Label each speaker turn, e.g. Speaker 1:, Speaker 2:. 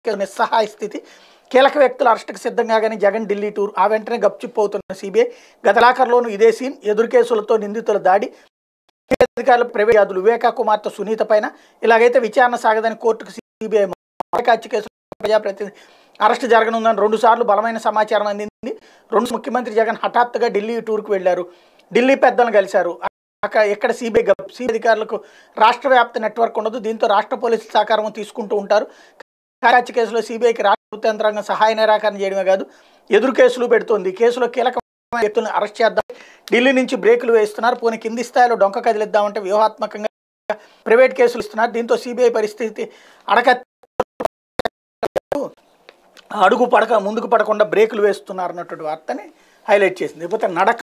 Speaker 1: నిస్సహాయ స్థితి కీలక వ్యక్తుల అరెస్టుకు సిద్ధంగా కానీ జగన్ ఢిల్లీ టూర్ ఆ వెంటనే గప్చిపోతున్న సిబిఐ గతలాఖరులోనూ ఇదే సీన్ ఎదురు కేసులతో నిందితుల దాడి అధికారులు ప్రైవేట్ యాదులు వివేకా కుమార్తె సునీత పైన ఇలాగైతే విచారణ సాగదని కోర్టుకు సిబిఐ హత్య కేసులో ప్రజాప్రతినిధి అరెస్ట్ జరగనుందని రెండు సార్లు బలమైన సమాచారం అందింది రెండు ముఖ్యమంత్రి జగన్ హఠాత్తుగా ఢిల్లీ టూర్కు వెళ్లారు ఢిల్లీ పెద్దలను కలిశారు అక్కడ ఇక్కడ సిబిఐ సిబిఐ అధికారులకు రాష్ట్ర వ్యాప్త నెట్వర్క్ ఉండదు దీంతో రాష్ట్ర పోలీసుల సహకారం తీసుకుంటూ ఉంటారు హత్య కేసులో సిబిఐకి రాష్ట్ర ప్రభుత్వ యంత్రాంగం సహాయ నిరాకరణ చేయడమే కాదు ఎదురు కేసులు పెడుతోంది కేసులో కీలకమైన వ్యక్తులను అరెస్ట్ చేద్దాం ఢిల్లీ నుంచి బ్రేకులు వేస్తున్నారు పోనీ కింది స్థాయిలో డొంక కదిలిద్దామంటే వ్యూహాత్మకంగా ప్రైవేట్ కేసులు ఇస్తున్నారు దీంతో సిబిఐ పరిస్థితి అడక అడుగు పడక ముందుకు పడకుండా బ్రేకులు వేస్తున్నారు అన్నటువంటి వార్తని హైలైట్ చేసింది లేకపోతే నడక